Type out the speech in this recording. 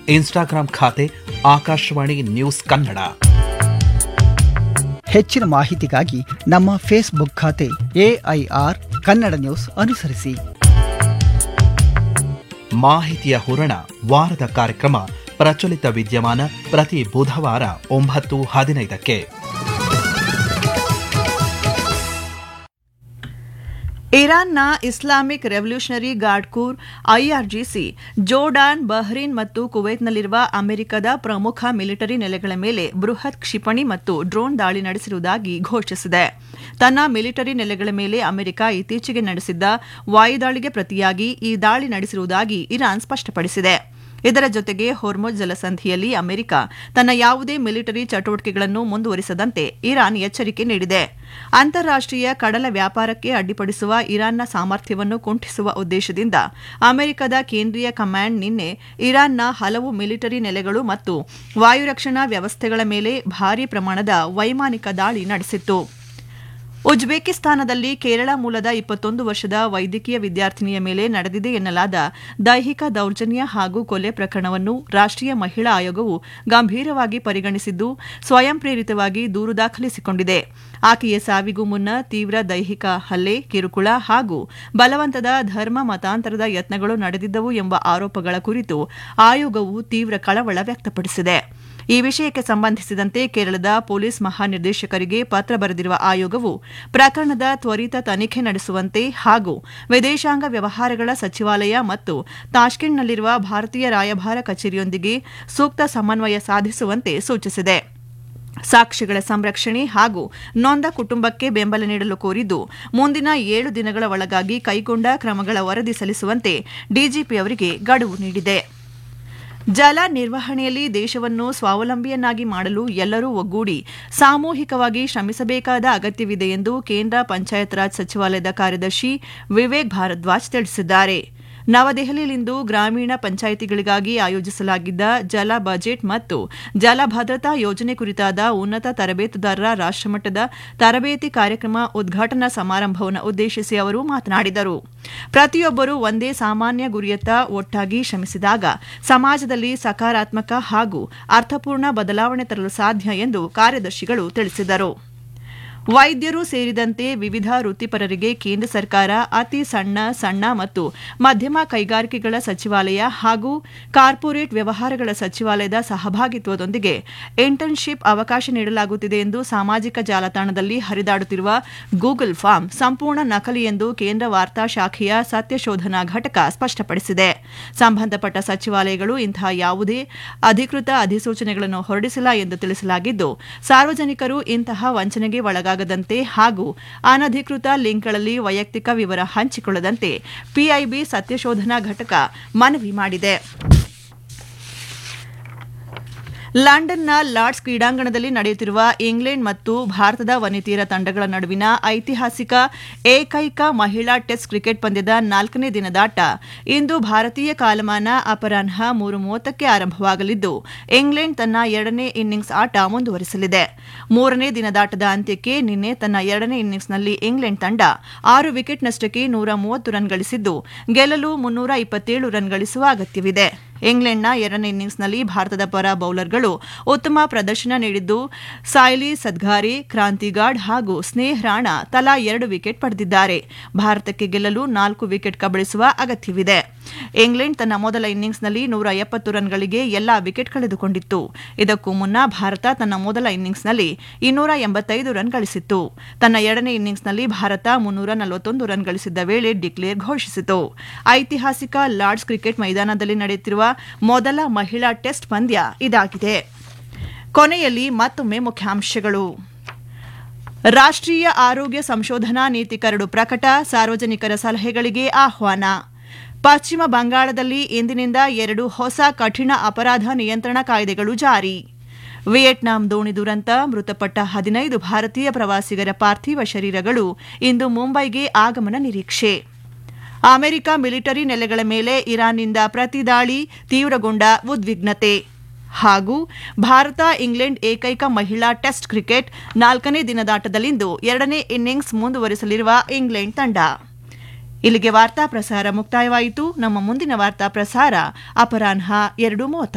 Instagram ಖಾತೆ Akashvani news Kannada ಹೆಚ್ಚಿನ ಮಾಹಿತಿಗಾಗಿ ನಮ್ಮ ಫೇಸ್ಬುಕ್ ಖಾತೆ ಎಐಆರ್ ಕನ್ನಡ ನ್ಯೂಸ್ ಅನುಸರಿಸಿ ಮಾಹಿತಿಯ ಹೂರಣ ವಾರದ ಕಾರ್ಯಕ್ರಮ ಪ್ರಚಲಿತ ವಿದ್ಯಮಾನ ಪ್ರತಿ ಬುಧವಾರ ಒಂಬತ್ತು ಹದಿನೈದಕ್ಕೆ ಇರಾನ್ನ Islamic revolutionary guard corps IRGC Jordan Bahrain ಮತ್ತು ಕುವೈತ್ನಲ್ಲಿರುವ ಅಮೆರಿಕದ ಪ್ರಮುಖ ಮಿಲಿಟರಿ ನೆಲೆಗಳ ಮೇಲೆ ಬೃಹತ್ ಕ್ಷಿಪಣಿ ಮತ್ತು ಡ್ರೋನ್ ದಾಳಿ ನಡೆಸಿರುವುದಾಗಿ ಘೋಷಿಸಿದೆ ತನ್ನ ಮಿಲಿಟರಿ ನೆಲೆಗಳ ಮೇಲೆ ಅಮೆರಿಕ ಇತ್ತೀಚೆಗೆ ನಡೆಸಿದ್ದ ವಾಯುದಾಳಿಗೆ ಪ್ರತಿಯಾಗಿ ಈ ದಾಳಿ ನಡೆಸಿರುವುದಾಗಿ ಇರಾನ್ ಸ್ಪಷ್ಟಪಡಿಸಿದೆ ಇದರ ಜೊತೆಗೆ ಹೊರ್ಮುಜ್ ಜಲಸಂಧಿಯಲ್ಲಿ ಅಮೆರಿಕ ತನ್ನ ಯಾವುದೇ ಮಿಲಿಟರಿ ಚಟುವಟಿಕೆಗಳನ್ನು ಮುಂದುವರಿಸದಂತೆ ಇರಾನ್ ಎಚ್ಚರಿಕೆ ನೀಡಿದೆ ಅಂತಾರಾಷ್ಟೀಯ ಕಡಲ ವ್ಯಾಪಾರಕ್ಕೆ ಅಡ್ಡಿಪಡಿಸುವ ಇರಾನ್ನ ಸಾಮರ್ಥ್ಯವನ್ನು ಕುಂಠಿಸುವ ಉದ್ದೇಶದಿಂದ ಅಮೆರಿಕದ ಕೇಂದ್ರೀಯ ಕಮಾಂಡ್ ನಿನ್ನೆ ಇರಾನ್ನ ಹಲವು ಮಿಲಿಟರಿ ನೆಲೆಗಳು ಮತ್ತು ವಾಯುರಕ್ಷಣಾ ವ್ಯವಸ್ಥೆಗಳ ಮೇಲೆ ಭಾರೀ ಪ್ರಮಾಣದ ವೈಮಾನಿಕ ದಾಳಿ ನಡೆಸಿತ್ತು ಉಜ್ಬೇಕಿಸ್ತಾನದಲ್ಲಿ ಕೇರಳ ಮೂಲದ ಇಪ್ಪತ್ತೊಂದು ವರ್ಷದ ವೈದ್ಯಕೀಯ ವಿದ್ಯಾರ್ಥಿನಿಯ ಮೇಲೆ ನಡೆದಿದೆ ಎನ್ನಲಾದ ದೈಹಿಕ ದೌರ್ಜನ್ಯ ಹಾಗೂ ಕೊಲೆ ಪ್ರಕರಣವನ್ನು ರಾಷ್ಟೀಯ ಮಹಿಳಾ ಆಯೋಗವು ಗಂಭೀರವಾಗಿ ಪರಿಗಣಿಸಿದ್ದು ಸ್ವಯಂ ಪ್ರೇರಿತವಾಗಿ ದೂರು ದಾಖಲಿಸಿಕೊಂಡಿದೆ ಆಕೆಯ ಸಾವಿಗೂ ಮುನ್ನ ತೀವ್ರ ದೈಹಿಕ ಹಲ್ಲೆ ಕಿರುಕುಳ ಹಾಗೂ ಬಲವಂತದ ಧರ್ಮ ಮತಾಂತರದ ಯತ್ನಗಳು ನಡೆದಿದ್ದವು ಎಂಬ ಆರೋಪಗಳ ಕುರಿತು ಆಯೋಗವು ತೀವ್ರ ಕಳವಳ ವ್ಯಕ್ತಪಡಿಸಿದೆ ಈ ವಿಷಯಕ್ಕೆ ಸಂಬಂಧಿಸಿದಂತೆ ಕೇರಳದ ಪೊಲೀಸ್ ಮಹಾನಿರ್ದೇಶಕರಿಗೆ ಪತ್ರ ಬರೆದಿರುವ ಆಯೋಗವು ಪ್ರಕರಣದ ತ್ವರಿತ ತನಿಖೆ ನಡೆಸುವಂತೆ ಹಾಗೂ ವಿದೇಶಾಂಗ ವ್ಯವಹಾರಗಳ ಸಚಿವಾಲಯ ಮತ್ತು ತಾಷ್ಕೆಂಟ್ನಲ್ಲಿರುವ ಭಾರತೀಯ ರಾಯಭಾರ ಕಚೇರಿಯೊಂದಿಗೆ ಸೂಕ್ತ ಸಮನ್ವಯ ಸಾಧಿಸುವಂತೆ ಸೂಚಿಸಿದೆ ಸಾಕ್ಷ್ಯಗಳ ಸಂರಕ್ಷಣೆ ಹಾಗೂ ನೊಂದ ಕುಟುಂಬಕ್ಕೆ ಬೆಂಬಲ ನೀಡಲು ಕೋರಿದ್ದು ಮುಂದಿನ ಏಳು ದಿನಗಳ ಒಳಗಾಗಿ ಕೈಗೊಂಡ ಕ್ರಮಗಳ ವರದಿ ಸಲ್ಲಿಸುವಂತೆ ಡಿಜಿಪಿ ಅವರಿಗೆ ಗಡುವು ನೀಡಿದೆ ಜಲ ನಿರ್ವಹಣೆಯಲ್ಲಿ ದೇಶವನ್ನು ಸ್ವಾವಲಂಬಿಯನ್ನಾಗಿ ಮಾಡಲು ಎಲ್ಲರೂ ಒಗ್ಗೂಡಿ ಸಾಮೂಹಿಕವಾಗಿ ಶ್ರಮಿಸಬೇಕಾದ ಅಗತ್ಯವಿದೆ ಎಂದು ಕೇಂದ್ರ ಪಂಚಾಯತ್ ರಾಜ್ ಸಚಿವಾಲಯದ ಕಾರ್ಯದರ್ಶಿ ವಿವೇಕ್ ಭಾರದ್ವಾಜ್ ತಿಳಿಸಿದ್ದಾರೆ ನವದೆಹಲಿಯಲ್ಲಿಂದು ಗ್ರಾಮೀಣ ಪಂಚಾಯಿತಿಗಳಿಗಾಗಿ ಆಯೋಜಿಸಲಾಗಿದ್ದ ಜಲ ಬಜೆಟ್ ಮತ್ತು ಜಲ ಭದ್ರತಾ ಯೋಜನೆ ಕುರಿತಾದ ಉನ್ನತ ತರಬೇತುದಾರರ ರಾಷ್ಟಮಟ್ಟದ ತರಬೇತಿ ಕಾರ್ಯಕ್ರಮ ಉದ್ಘಾಟನಾ ಸಮಾರಂಭವನ್ನು ಉದ್ದೇಶಿಸಿ ಅವರು ಮಾತನಾಡಿದರು ಪ್ರತಿಯೊಬ್ಬರೂ ಒಂದೇ ಸಾಮಾನ್ಯ ಗುರಿಯತ್ತ ಒಟ್ಟಾಗಿ ಶ್ರಮಿಸಿದಾಗ ಸಮಾಜದಲ್ಲಿ ಸಕಾರಾತ್ಮಕ ಹಾಗೂ ಅರ್ಥಪೂರ್ಣ ಬದಲಾವಣೆ ತರಲು ಸಾಧ್ಯ ಎಂದು ಕಾರ್ಯದರ್ಶಿಗಳು ತಿಳಿಸಿದರು ವೈದ್ಯರು ಸೇರಿದಂತೆ ವಿವಿಧ ವೃತ್ತಿಪರರಿಗೆ ಕೇಂದ್ರ ಸರ್ಕಾರ ಅತಿ ಸಣ್ಣ ಸಣ್ಣ ಮತ್ತು ಮಧ್ಯಮ ಕೈಗಾರಿಕೆಗಳ ಸಚಿವಾಲಯ ಹಾಗೂ ಕಾರ್ಪೊರೇಟ್ ವ್ಯವಹಾರಗಳ ಸಚಿವಾಲಯದ ಸಹಭಾಗಿತ್ವದೊಂದಿಗೆ ಇಂಟರ್ನ್ಶಿಪ್ ಅವಕಾಶ ನೀಡಲಾಗುತ್ತಿದೆ ಎಂದು ಸಾಮಾಜಿಕ ಜಾಲತಾಣದಲ್ಲಿ ಹರಿದಾಡುತ್ತಿರುವ ಗೂಗಲ್ ಫಾರ್ಮ್ ಸಂಪೂರ್ಣ ನಕಲಿ ಎಂದು ಕೇಂದ್ರ ವಾರ್ತಾ ಶಾಖೆಯ ಸತ್ಯಶೋಧನಾ ಘಟಕ ಸ್ಪಷ್ಟಪಡಿಸಿದೆ ಸಂಬಂಧಪಟ್ಟ ಸಚಿವಾಲಯಗಳು ಇಂತಹ ಯಾವುದೇ ಅಧಿಕೃತ ಅಧಿಸೂಚನೆಗಳನ್ನು ಹೊರಡಿಸಿಲ್ಲ ಎಂದು ತಿಳಿಸಲಾಗಿದ್ದು ಸಾರ್ವಜನಿಕರು ಇಂತಹ ವಂಚನೆಗೆ ಒಳಗಾಗ ದಂತೆ ಹಾಗೂ ಅನಧಿಕೃತ ಲಿಂಕ್ಗಳಲ್ಲಿ ವೈಯಕ್ತಿಕ ವಿವರ ಹಂಚಿಕೊಳ್ಳದಂತೆ ಪಿಐಬಿ ಸತ್ಯಶೋಧನಾ ಘಟಕ ಮನವಿ ಮಾಡಿದೆ ಲಂಡನ್ನ ಲಾರ್ಡ್ಸ್ ಕ್ರೀಡಾಂಗಣದಲ್ಲಿ ನಡೆಯುತ್ತಿರುವ ಇಂಗ್ಲೆಂಡ್ ಮತ್ತು ಭಾರತದ ವನಿತೆಯರ ತಂಡಗಳ ನಡುವಿನ ಐತಿಹಾಸಿಕ ಏಕೈಕ ಮಹಿಳಾ ಟೆಸ್ಟ್ ಕ್ರಿಕೆಟ್ ಪಂದ್ಯದ ನಾಲ್ಕನೇ ದಿನದಾಟ ಇಂದು ಭಾರತೀಯ ಕಾಲಮಾನ ಅಪರಾಹ್ನ ಮೂರು ಮೂವತ್ತಕ್ಕೆ ಆರಂಭವಾಗಲಿದ್ದು ಇಂಗ್ಲೆಂಡ್ ತನ್ನ ಎರಡನೇ ಇನ್ನಿಂಗ್ಸ್ ಆಟ ಮುಂದುವರಿಸಲಿದೆ ಮೂರನೇ ದಿನದಾಟದ ಅಂತ್ಯಕ್ಕೆ ನಿನ್ನೆ ತನ್ನ ಎರಡನೇ ಇನ್ನಿಂಗ್ಸ್ನಲ್ಲಿ ಇಂಗ್ಲೆಂಡ್ ತಂಡ ಆರು ವಿಕೆಟ್ ನಷ್ಟಕ್ಕೆ ನೂರ ಮೂವತ್ತು ರನ್ ಗಳಿಸಿದ್ದು ಗೆಲ್ಲಲು ಮುನ್ನೂರ ಇಪ್ಪತ್ತೇಳು ರನ್ ಗಳಿಸುವ ಅಗತ್ಯವಿದೆ ಇಂಗ್ಲೆಂಡ್ನ ಎರಡನೇ ಇನ್ನಿಂಗ್ಸ್ನಲ್ಲಿ ಭಾರತದ ಪರ ಬೌಲರ್ಗಳು ಉತ್ತಮ ಪ್ರದರ್ಶನ ನೀಡಿದ್ದು ಸಾಯ್ಲಿ ಸದ್ಗಾರಿ ಕ್ರಾಂತಿಗಾರ್ಡ್ ಹಾಗೂ ಸ್ನೇಹ್ ರಾಣಾ ತಲಾ ಎರಡು ವಿಕೆಟ್ ಪಡೆದಿದ್ದಾರೆ ಭಾರತಕ್ಕೆ ಗೆಲ್ಲಲು ನಾಲ್ಕು ವಿಕೆಟ್ ಕಬಳಿಸುವ ಅಗತ್ಯವಿದೆ ಇಂಗ್ಲೆಂಡ್ ತನ್ನ ಮೊದಲ ಇನ್ನಿಂಗ್ಸ್ನಲ್ಲಿ ನೂರ ಎಪ್ಪತ್ತು ರನ್ಗಳಿಗೆ ಎಲ್ಲಾ ವಿಕೆಟ್ ಕಳೆದುಕೊಂಡಿತ್ತು ಇದಕ್ಕೂ ಮುನ್ನ ಭಾರತ ತನ್ನ ಮೊದಲ ಇನ್ನಿಂಗ್ಸ್ನಲ್ಲಿ ಇನ್ನೂರ ಎಂಬತ್ತೈದು ರನ್ ಗಳಿಸಿತ್ತು ತನ್ನ ಎರಡನೇ ಇನ್ನಿಂಗ್ಸ್ನಲ್ಲಿ ಭಾರತ ಮುನ್ನೂರ ನಲವತ್ತೊಂದು ರನ್ ಗಳಿಸಿದ್ದ ವೇಳೆ ಡಿಕ್ಲೇರ್ ಘೋಷಿಸಿತು ಐತಿಹಾಸಿಕ ಲಾರ್ಡ್ಸ್ ಕ್ರಿಕೆಟ್ ಮೈದಾನದಲ್ಲಿ ನಡೆಯುತ್ತಿರುವ ಮೊದಲ ಮಹಿಳಾ ಟೆಸ್ಟ್ ಪಂದ್ಯ ಇದಾಗಿದೆ ಕೊನೆಯಲ್ಲಿ ಮತ್ತೊಮ್ಮೆ ಮುಖ್ಯಾಂಶಗಳು ರಾಷ್ಟ್ರೀಯ ಆರೋಗ್ಯ ಸಂಶೋಧನಾ ನೀತಿ ಕರಡು ಪ್ರಕಟ ಸಾರ್ವಜನಿಕರ ಸಲಹೆಗಳಿಗೆ ಆಹ್ವಾನ ಪಶ್ಚಿಮ ಬಂಗಾಳದಲ್ಲಿ ಇಂದಿನಿಂದ ಎರಡು ಹೊಸ ಕಠಿಣ ಅಪರಾಧ ನಿಯಂತ್ರಣ ಕಾಯ್ದೆಗಳು ಜಾರಿ ವಿಯೆಟ್ನಾಂ ದೋಣಿ ದುರಂತ ಮೃತಪಟ್ಟ ಹದಿನೈದು ಭಾರತೀಯ ಪ್ರವಾಸಿಗರ ಪಾರ್ಥಿವ ಶರೀರಗಳು ಇಂದು ಮುಂಬೈಗೆ ಆಗಮನ ನಿರೀಕ್ಷೆ ಅಮೆರಿಕ ಮಿಲಿಟರಿ ನೆಲೆಗಳ ಮೇಲೆ ಇರಾನ್ನಿಂದ ಪ್ರತಿದಾಳಿ ತೀವ್ರಗೊಂಡ ಉದ್ವಿಗ್ನತೆ ಹಾಗೂ ಭಾರತ ಇಂಗ್ಲೆಂಡ್ ಏಕೈಕ ಮಹಿಳಾ ಟೆಸ್ಟ್ ಕ್ರಿಕೆಟ್ ನಾಲ್ಕನೇ ದಿನದಾಟದಲ್ಲಿಂದು ಎರಡನೇ ಇನ್ನಿಂಗ್ಸ್ ಮುಂದುವರಿಸಲಿರುವ ಇಂಗ್ಲೆಂಡ್ ತಂಡ ಇಲ್ಲಿಗೆ ವಾರ್ತಾ ಪ್ರಸಾರ ಮುಕ್ತಾಯವಾಯಿತು ನಮ್ಮ ಮುಂದಿನ ವಾರ್ತಾ ಪ್ರಸಾರ ಅಪರಾಹ್ನ ಎರಡು ಮೂವತ್ತ